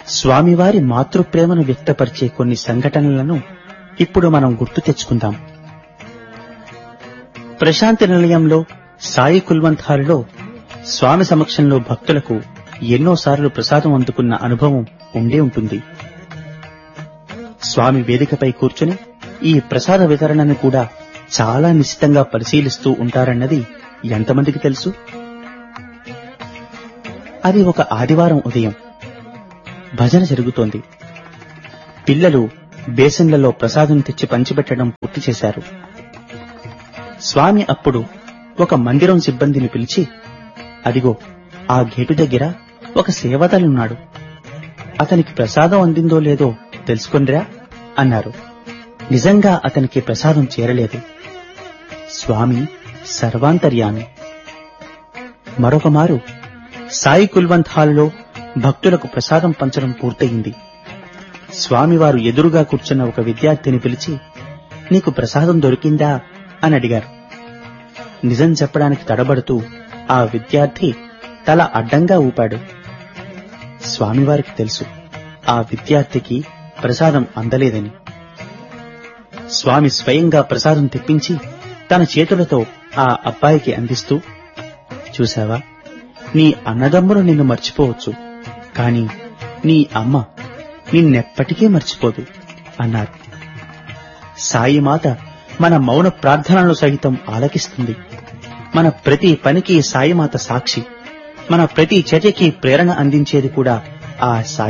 స్వామివారి మాతృప్రేమను వ్యక్తపరిచే కొన్ని సంఘటనలను ఇప్పుడు మనం గుర్తు తెచ్చుకుందాం ప్రశాంతి నిలయంలో సాయి కుల్వంత్ హాలులో స్వామి సమక్షంలో భక్తులకు ఎన్నోసార్లు ప్రసాదం అందుకున్న అనుభవం ఉండే ఉంటుంది స్వామి వేదికపై కూర్చుని ఈ ప్రసాద వితరణను కూడా చాలా నిశ్చితంగా పరిశీలిస్తూ ఉంటారన్నది ఎంతమందికి తెలుసు అది ఒక ఆదివారం ఉదయం భజన జరుగుతోంది పిల్లలు బేసిన్లలో ప్రసాదం తెచ్చి పంచిపెట్టడం పూర్తి చేశారు స్వామి అప్పుడు ఒక మందిరం సిబ్బందిని పిలిచి అదిగో ఆ గేటు దగ్గర ఒక సేవతలున్నాడు అతనికి ప్రసాదం అందిందో లేదో తెలుసుకొనిరా అన్నారు నిజంగా అతనికి ప్రసాదం చేరలేదు స్వామి సర్వాంతర్యామి మరొక మారు సాయి కుల్వంత్ హాల్లో భక్తులకు ప్రసాదం పంచడం పూర్తయింది స్వామివారు ఎదురుగా కూర్చున్న ఒక విద్యార్థిని పిలిచి నీకు ప్రసాదం దొరికిందా అని అడిగారు నిజం చెప్పడానికి తడబడుతూ ఆ విద్యార్థి తల అడ్డంగా ఊపాడు స్వామివారికి తెలుసు ఆ విద్యార్థికి ప్రసాదం అందలేదని స్వామి స్వయంగా ప్రసాదం తెప్పించి తన చేతులతో ఆ అబ్బాయికి అందిస్తూ చూశావా నీ అన్నదమ్ములు నిన్ను మర్చిపోవచ్చు కాని నీ అమ్మ నిన్నెప్పటికీ మర్చిపోదు అన్నారు సాయి మాత మన మౌన ప్రార్థనలు సహితం ఆలకిస్తుంది మన ప్రతి పనికి సాయిమాత సాక్షి మన ప్రతి చర్యకి ప్రేరణ అందించేది కూడా ఆ సాయి